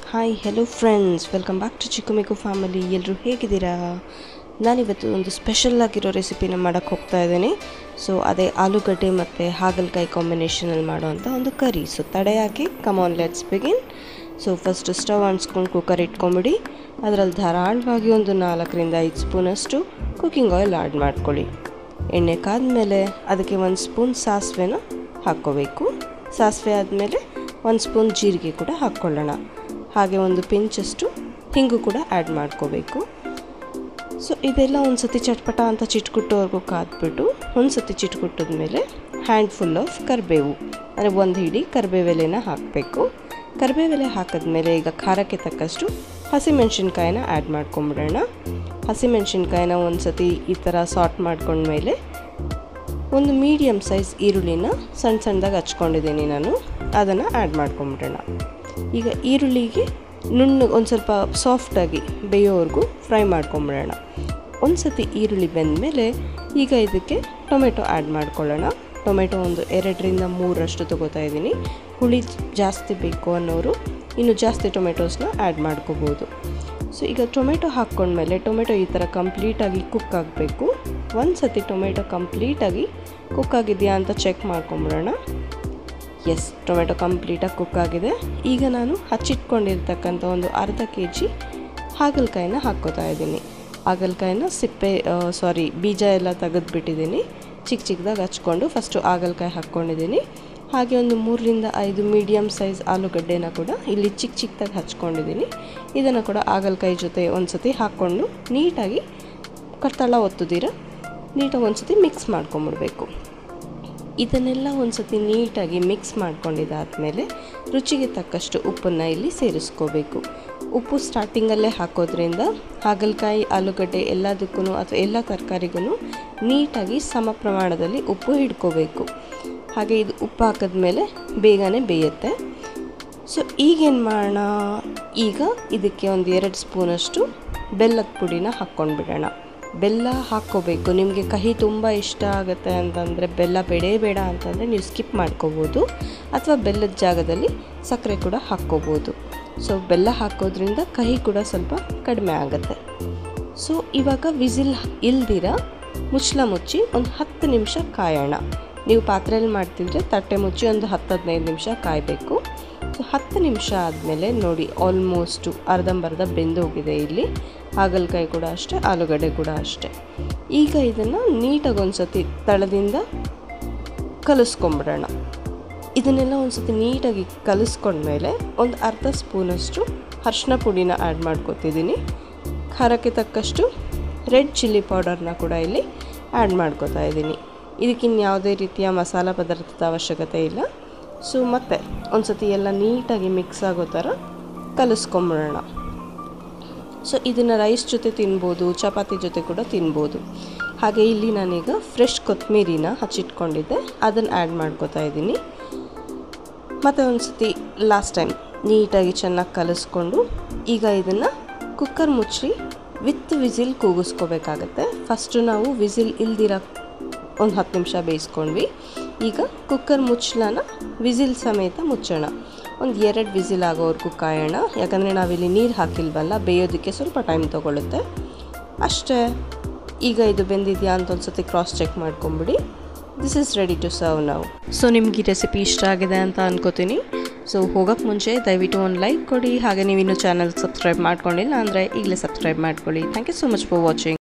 hi hello friends welcome back to Chikku Mikku family ಎಲ್ಲರೂ ಹೇಗಿದ್ದೀರಾ ನಾನಿವತ್ತು ಒಂದು ಸ್ಪೆಷಲ್ ಆಗಿರೋ ರೆಸಿಪಿನ ಮಾಡೋಕ್ಕೆ ಹೋಗ್ತಾ ಇದ್ದೀನಿ ಸೊ ಅದೇ ಆಲೂಗಡ್ಡೆ ಮತ್ತು ಹಾಗಲಕಾಯಿ ಕಾಂಬಿನೇಷನಲ್ಲಿ ಮಾಡೋವಂಥ ಒಂದು ಕರಿ ಸೊ ತಡೆಯಾಗಿ come on let's begin so first stove ಅಂಟಿಸ್ಕೊಂಡು ಕುಕ್ಕರ್ ಇಟ್ಕೊಂಬಿಡಿ ಅದರಲ್ಲಿ ಧಾರಾಳವಾಗಿ ಒಂದು ನಾಲ್ಕರಿಂದ ಐದು ಸ್ಪೂನಷ್ಟು ಕುಕ್ಕಿಂಗ್ ಆಯಿಲ್ ಆ್ಯಡ್ ಮಾಡ್ಕೊಳ್ಳಿ ಎಣ್ಣೆ ಕಾದ್ಮೇಲೆ ಅದಕ್ಕೆ ಒಂದು ಸ್ಪೂನ್ ಸಾಸಿವೆನ ಹಾಕ್ಕೋಬೇಕು ಸಾಸಿವೆ ಆದಮೇಲೆ ಒಂದು ಸ್ಪೂನ್ ಜೀರಿಗೆ ಕೂಡ ಹಾಕ್ಕೊಳ್ಳೋಣ ಹಾಗೆ ಒಂದು ಪಿಂಚಷ್ಟು ಹಿಂಗು ಕೂಡ ಆ್ಯಡ್ ಮಾಡ್ಕೋಬೇಕು ಸೊ ಇದೆಲ್ಲ ಒಂದು ಸತಿ ಚಟ್ಪಟ ಅಂತ ಚಿಟ್ಕುಟ್ಟೋವರೆಗೂ ಕಾದ್ಬಿಟ್ಟು ಒಂದು ಸತಿ ಚಿಟ್ಕುಟ್ಟಿದ್ಮೇಲೆ ಹ್ಯಾಂಡ್ ಫುಲ್ ಆಫ್ ಕರಿಬೇವು ಅಂದರೆ ಒಂದು ಹಿಡಿ ಕರಿಬೇವೆಲೆನ ಹಾಕಬೇಕು ಕರಿಬೇವೆಲೆ ಹಾಕಿದ್ಮೇಲೆ ಈಗ ಖಾರಕ್ಕೆ ತಕ್ಕಷ್ಟು ಹಸಿಮೆಣ್ಸಿನ್ಕಾಯಿನ ಆ್ಯಡ್ ಮಾಡ್ಕೊಂಬಿಡೋಣ ಹಸಿಮೆಣ್ಸಿನ್ಕಾಯಿನ ಒಂದು ಸತಿ ಈ ಥರ ಸಾರ್ಟ್ ಮಾಡ್ಕೊಂಡ್ಮೇಲೆ ಒಂದು ಮೀಡಿಯಮ್ ಸೈಜ್ ಈರುಳ್ಳಿನ ಸಣ್ಣ ಸಣ್ಣದಾಗಿ ಹಚ್ಕೊಂಡಿದ್ದೀನಿ ನಾನು ಅದನ್ನು ಆ್ಯಡ್ ಮಾಡ್ಕೊಂಬಿಡೋಣ ಈಗ ಈರುಳ್ಳಿಗೆ ನುಣ್ಣಗೆ ಒಂದು ಸ್ವಲ್ಪ ಸಾಫ್ಟಾಗಿ ಬೇಯೋವರೆಗೂ ಫ್ರೈ ಮಾಡ್ಕೊಂಬಿಡೋಣ ಒಂದು ಸತಿ ಈರುಳ್ಳಿ ಬೆಂದಮೇಲೆ ಈಗ ಇದಕ್ಕೆ ಟೊಮೆಟೊ ಆ್ಯಡ್ ಮಾಡ್ಕೊಳ್ಳೋಣ ಟೊಮೆಟೊ ಒಂದು ಎರಡರಿಂದ ಮೂರಷ್ಟು ತೊಗೋತಾ ಇದ್ದೀನಿ ಹುಳಿ ಜಾಸ್ತಿ ಬೇಕು ಅನ್ನೋರು ಇನ್ನು ಜಾಸ್ತಿ ಟೊಮೆಟೊಸ್ನ ಆ್ಯಡ್ ಮಾಡ್ಕೋಬೋದು ಸೊ ಈಗ ಟೊಮೆಟೊ ಹಾಕ್ಕೊಂಡ್ಮೇಲೆ ಟೊಮೆಟೊ ಈ ಥರ ಕಂಪ್ಲೀಟಾಗಿ ಕುಕ್ ಆಗಬೇಕು ಒಂದು ಸತಿ ಟೊಮೆಟೊ ಕಂಪ್ಲೀಟಾಗಿ ಕುಕ್ ಆಗಿದೆಯಾ ಅಂತ ಚೆಕ್ ಮಾಡ್ಕೊಂಬಿಡೋಣ ಎಸ್ ಟೊಮೆಟೊ ಕಂಪ್ಲೀಟಾಗಿ ಕುಕ್ ಆಗಿದೆ ಈಗ ನಾನು ಹಚ್ಚಿಟ್ಕೊಂಡಿರ್ತಕ್ಕಂಥ ಒಂದು ಅರ್ಧ ಕೆ ಜಿ ಹಾಗಲಕಾಯಿನ ಹಾಕ್ಕೋತಾ ಇದ್ದೀನಿ ಹಾಗಲಕಾಯಿನ ಸಿಪ್ಪೆ ಸಾರಿ ಬೀಜ ಎಲ್ಲ ತೆಗೆದುಬಿಟ್ಟಿದ್ದೀನಿ ಚಿಕ್ಕ ಚಿಕ್ಕದಾಗಿ ಹಚ್ಕೊಂಡು ಫಸ್ಟು ಹಾಗಲಕಾಯಿ ಹಾಕ್ಕೊಂಡಿದ್ದೀನಿ ಹಾಗೆ ಒಂದು ಮೂರರಿಂದ ಐದು ಮೀಡಿಯಮ್ ಸೈಜ್ ಆಲೂಗಡ್ಡೆನ ಕೂಡ ಇಲ್ಲಿ ಚಿಕ್ಕ ಚಿಕ್ಕದಾಗಿ ಹಚ್ಕೊಂಡಿದ್ದೀನಿ ಇದನ್ನು ಕೂಡ ಹಾಗಲಕಾಯಿ ಜೊತೆ ಒಂದು ಸತಿ ಹಾಕ್ಕೊಂಡು ನೀಟಾಗಿ ಕರ್ತಳ ಒತ್ತುದಿರ ನೀಟಾಗಿ ಒಂದು ಸತಿ ಮಿಕ್ಸ್ ಮಾಡ್ಕೊಂಬಿಡ್ಬೇಕು ಇದನ್ನೆಲ್ಲ ಒಂದು ಸತಿ ನೀಟಾಗಿ ಮಿಕ್ಸ್ ಮಾಡ್ಕೊಂಡಿದ್ದಾದಮೇಲೆ ರುಚಿಗೆ ತಕ್ಕಷ್ಟು ಉಪ್ಪನ್ನು ಇಲ್ಲಿ ಸೇರಿಸ್ಕೋಬೇಕು ಉಪ್ಪು ಸ್ಟಾರ್ಟಿಂಗಲ್ಲೇ ಹಾಕೋದ್ರಿಂದ ಹಾಗಲಕಾಯಿ ಆಲೂಗಡ್ಡೆ ಎಲ್ಲದಕ್ಕೂ ಅಥವಾ ಎಲ್ಲ ತರಕಾರಿಗೂ ನೀಟಾಗಿ ಸಮ ಪ್ರಮಾಣದಲ್ಲಿ ಉಪ್ಪು ಹಿಡ್ಕೋಬೇಕು ಹಾಗೆ ಇದು ಉಪ್ಪು ಹಾಕಿದ್ಮೇಲೆ ಬೇಗನೆ ಬೇಯುತ್ತೆ ಸೊ ಈಗೇನು ಮಾಡೋಣ ಈಗ ಇದಕ್ಕೆ ಒಂದು ಎರಡು ಸ್ಪೂನಷ್ಟು ಬೆಲ್ಲದ ಪುಡಿನ ಹಾಕ್ಕೊಂಡ್ಬಿಡೋಣ ಬೆಲ್ಲ ಹಾಕ್ಕೋಬೇಕು ನಿಮಗೆ ಕಹಿ ತುಂಬ ಇಷ್ಟ ಆಗುತ್ತೆ ಅಂತಂದರೆ ಬೆಲ್ಲ ಬೇಡೇ ಬೇಡ ಅಂತಂದರೆ ನೀವು ಸ್ಕಿಪ್ ಮಾಡ್ಕೋಬೋದು ಅಥವಾ ಬೆಲ್ಲದ ಜಾಗದಲ್ಲಿ ಸಕ್ಕರೆ ಕೂಡ ಹಾಕ್ಕೋಬೋದು ಸೊ ಬೆಲ್ಲ ಹಾಕೋದ್ರಿಂದ ಕಹಿ ಕೂಡ ಸ್ವಲ್ಪ ಕಡಿಮೆ ಆಗುತ್ತೆ ಸೊ ಇವಾಗ ವಿಸಿಲ್ ಇಲ್ದಿರ ಮುಚ್ಚಳ ಮುಚ್ಚಿ ಒಂದು ಹತ್ತು ನಿಮಿಷ ಕಾಯೋಣ ನೀವು ಪಾತ್ರೆಯಲ್ಲಿ ಮಾಡ್ತಿದ್ರೆ ತಟ್ಟೆ ಮುಚ್ಚಿ ಒಂದು ಹತ್ತು ಹದಿನೈದು ನಿಮಿಷ ಕಾಯಬೇಕು ಸೊ ಹತ್ತು ನಿಮಿಷ ಆದಮೇಲೆ ನೋಡಿ ಆಲ್ಮೋಸ್ಟು ಅರ್ಧಂಬರ್ಧ ಬೆಂದು ಹೋಗಿದೆ ಇಲ್ಲಿ ಹಾಗಲಕಾಯಿ ಕೂಡ ಅಷ್ಟೇ ಆಲೂಗಡ್ಡೆ ಕೂಡ ಅಷ್ಟೇ ಈಗ ಇದನ್ನು ನೀಟಾಗಿ ಒಂದು ಸತಿ ತಳದಿಂದ ಕಲಿಸ್ಕೊಂಬಿಡೋಣ ಇದನ್ನೆಲ್ಲ ಒಂದು ಸತಿ ನೀಟಾಗಿ ಕಲಿಸ್ಕೊಂಡ್ಮೇಲೆ ಒಂದು ಅರ್ಧ ಸ್ಪೂನಷ್ಟು ಅರ್ಶಿನ ಪುಡಿನ ಆ್ಯಡ್ ಮಾಡ್ಕೊತಿದ್ದೀನಿ ಖಾರಕ್ಕೆ ತಕ್ಕಷ್ಟು ರೆಡ್ ಚಿಲ್ಲಿ ಪೌಡರ್ನ ಕೂಡ ಇಲ್ಲಿ ಆ್ಯಡ್ ಮಾಡ್ಕೋತಾ ಇದ್ದೀನಿ ಇದಕ್ಕಿನ್ನು ಯಾವುದೇ ರೀತಿಯ ಮಸಾಲ ಪದಾರ್ಥದ ಅವಶ್ಯಕತೆ ಇಲ್ಲ ಸೊ ಮತ್ತೆ ಒಂದು ಸತಿ ಎಲ್ಲ ನೀಟಾಗಿ ಮಿಕ್ಸ್ ಆಗೋ ಥರ ಕಲಿಸ್ಕೊಂಬಿಡೋಣ ಸೊ ಇದನ್ನು ರೈಸ್ ಜೊತೆ ತಿನ್ಬೋದು ಚಪಾತಿ ಜೊತೆ ಕೂಡ ತಿನ್ಬೋದು ಹಾಗೆ ಇಲ್ಲಿ ನಾನೀಗ ಫ್ರೆಶ್ ಕೊತ್ತಂಬರಿನ ಹಚ್ಚಿಟ್ಕೊಂಡಿದ್ದೆ ಅದನ್ನು ಆ್ಯಡ್ ಮಾಡ್ಕೋತಾ ಇದ್ದೀನಿ ಮತ್ತು ಒಂದು ಸತಿ ಲಾಸ್ಟ್ ಟೈಮ್ ನೀಟಾಗಿ ಚೆನ್ನಾಗಿ ಕಲಿಸ್ಕೊಂಡು ಈಗ ಇದನ್ನು ಕುಕ್ಕರ್ ಮುಚ್ಚಿ ವಿತ್ ವಿಸಿಲ್ ಕೂಗಿಸ್ಕೋಬೇಕಾಗತ್ತೆ ಫಸ್ಟು ನಾವು ವಿಸಿಲ್ ಇಲ್ದಿರ ಒಂದು ಹತ್ತು ನಿಮಿಷ ಬೇಯಿಸ್ಕೊಂಡ್ವಿ ಈಗ ಕುಕ್ಕರ್ ಮುಚ್ಚಳನ ವಿಸಿಲ್ ಸಮೇತ ಮುಚ್ಚೋಣ ಒಂದು ಎರಡು ವಿಸಿಲ್ ಆಗೋವರೆಗೂ ಕಾಯೋಣ ಯಾಕಂದರೆ ನಾವಿಲ್ಲಿ ನೀರು ಹಾಕಿಲ್ವಲ್ಲ ಬೇಯೋದಕ್ಕೆ ಸ್ವಲ್ಪ ಟೈಮ್ ತೊಗೊಳುತ್ತೆ ಅಷ್ಟೇ ಈಗ ಇದು ಬೆಂದಿದೆಯಾ ಅಂತ ಒಂದು ಸತಿ ಕ್ರಾಸ್ ಚೆಕ್ ಮಾಡ್ಕೊಂಬಿಡಿ this is ready to serve ನಾವು ಸೊ ನಿಮ್ಗೆ ಈ ರೆಸಿಪಿ ಇಷ್ಟ ಆಗಿದೆ ಅಂತ ಅನ್ಕೋತೀನಿ ಸೊ ಹೋಗೋಕ್ಕೆ ಮುಂಚೆ ದಯವಿಟ್ಟು ಒಂದು ಲೈಕ್ ಕೊಡಿ ಹಾಗೆ ನೀವು ಇನ್ನೂ ಚಾನಲ್ ಸಬ್ಸ್ಕ್ರೈಬ್ ಮಾಡ್ಕೊಂಡಿಲ್ಲ ಅಂದರೆ ಈಗಲೇ ಸಬ್ಸ್ಕ್ರೈಬ್ ಮಾಡ್ಕೊಳ್ಳಿ thank you so much for watching